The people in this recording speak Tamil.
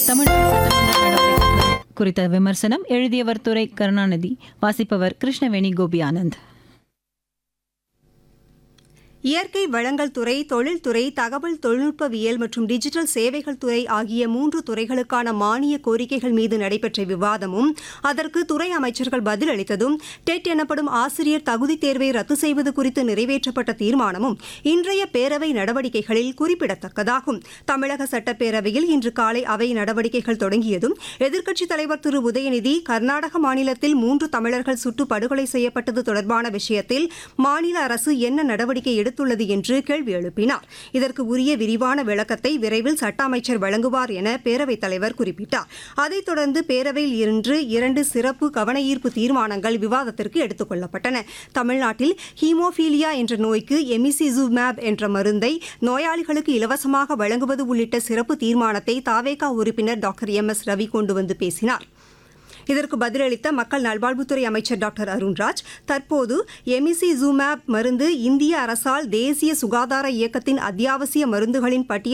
தமிழ்நாடு சட்டமன்ற நடவடிக்கைகள் குறித்த விமர்சனம் எழுதியவர் துரை கருணாநிதி வாசிப்பவர் கிருஷ்ணவேணி கோபி ஆனந்த் இயற்கை வளங்கள் துறை தொழில்துறை தகவல் தொழில்நுட்பவியல் மற்றும் டிஜிட்டல் சேவைகள் துறை ஆகிய மூன்று துறைகளுக்கான மானிய கோரிக்கைகள் மீது நடைபெற்ற விவாதமும் அதற்கு துறை அமைச்சர்கள் பதிலளித்ததும் டெட் எனப்படும் ஆசிரியர் தகுதித் தேர்வை ரத்து செய்வது குறித்து நிறைவேற்றப்பட்ட தீர்மானமும் இன்றைய பேரவை நடவடிக்கைகளில் குறிப்பிடத்தக்கதாகும் தமிழக சட்டப்பேரவையில் இன்று காலை அவை நடவடிக்கைகள் தொடங்கியதும் எதிர்க்கட்சித் தலைவர் திரு உதயநிதி கர்நாடக மாநிலத்தில் மூன்று தமிழர்கள் சுட்டு படுகொலை செய்யப்பட்டது தொடர்பான விஷயத்தில் மாநில அரசு என்ன நடவடிக்கை எடுத்துள்ளது என்று கேள்வி எழுப்பினார் இதற்கு உரிய விரிவான விளக்கத்தை விரைவில் சட்ட அமைச்சர் வழங்குவார் என பேரவைத் தலைவர் குறிப்பிட்டார் அதைத் தொடர்ந்து பேரவையில் இன்று இரண்டு சிறப்பு கவன ஈர்ப்பு தீர்மானங்கள் விவாதத்திற்கு எடுத்துக் கொள்ளப்பட்டன தமிழ்நாட்டில் ஹீமோபீலியா என்ற நோய்க்கு எமிசிசூமேப் என்ற மருந்தை நோயாளிகளுக்கு இலவசமாக வழங்குவது உள்ளிட்ட சிறப்பு தீர்மானத்தை தாவேகா உறுப்பினர் டாக்டர் எம் எஸ் ரவி கொண்டு வந்து பேசினார் இதற்கு பதிலளித்த மக்கள் நல்வாழ்வுத்துறை அமைச்சர் டாக்டர் அருண்ராஜ் தற்போது எமிசி ஜூமேப் மருந்து இந்திய அரசால் தேசிய சுகாதார இயக்கத்தின் அத்தியாவசிய மருந்துகளின் பட்டியல்